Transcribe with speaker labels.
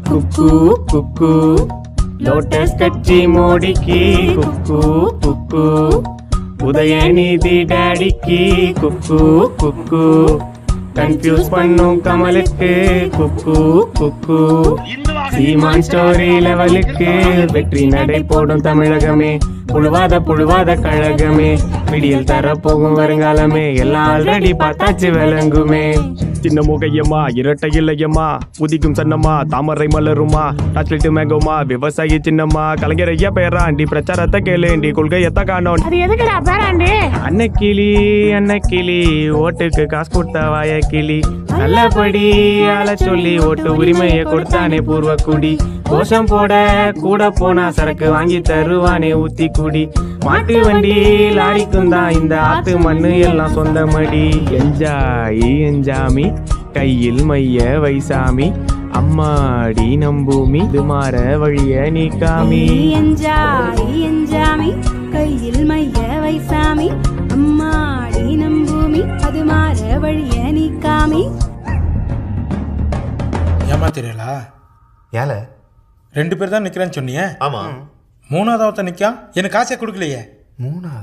Speaker 1: குக்கு குக்கு lotus கட்சி மோடிக்கு குக்கு குக்கு உதயநிதி டாடிக்கு குக்கு குக்கு confuse பண்ணும் கமலுக்கு குக்கு குக்கு சீமான் ஸ்டோரி லெவலுக்கு வெற்றி நடை போடும் தமிழகமே புழுவாத புழுவாத கழகமே விடியல் தரப்போகும் வருங்காலமே எல்லாம் ஆல்ரெடி பார்த்தாச்சு விளங்குமே
Speaker 2: சின்ன முகையம்மா இரட்டை இல்லையம்மா உதிக்கும் சன்னம்மா தாமரை மலருமா டாச்லிட்டு மேங்கோமா விவசாயி சின்னம்மா கலைஞர் ஐயா பேராண்டி பிரச்சாரத்தை கேளுண்டி கொள்கையத்த காணோம்
Speaker 3: அது எதுக்குடா பேராண்டி
Speaker 1: அன்னக்கிளி அன்னக்கிளி ஓட்டுக்கு காசு கொடுத்த வாய கிளி நல்லபடி ஆள சொல்லி ஓட்டு உரிமையை கொடுத்தானே பூர்வ குடி கோஷம் போட கூட போனா சரக்கு வாங்கி தருவானே ஊத்தி குடி மாட்டு வண்டி லாரிக்கும் தான் இந்த ஆத்து மண்ணு எல்லாம் சொந்தமடி என்ஜாய் என்ஜாமி கையில் மைய வைசாமி அம்மாடி நம்பூமி இது மாற வழிய நீ காமி
Speaker 4: எஞ்சாடி எஞ்சாமி கையில் மைய வைசாமி அம்மாடி நம்பூமி அது மாற வழிய நீக்காமி
Speaker 5: ஏமாத்திரலா
Speaker 6: ஏல
Speaker 5: ரெண்டு பேர் தான் நிக்கிறேன்னு சொன்னியே
Speaker 6: ஆமா
Speaker 5: மூணாவது ஒருத்தன் நிக்கான் எனக்கு காசே கொடுக்கலையே
Speaker 6: மூணாவது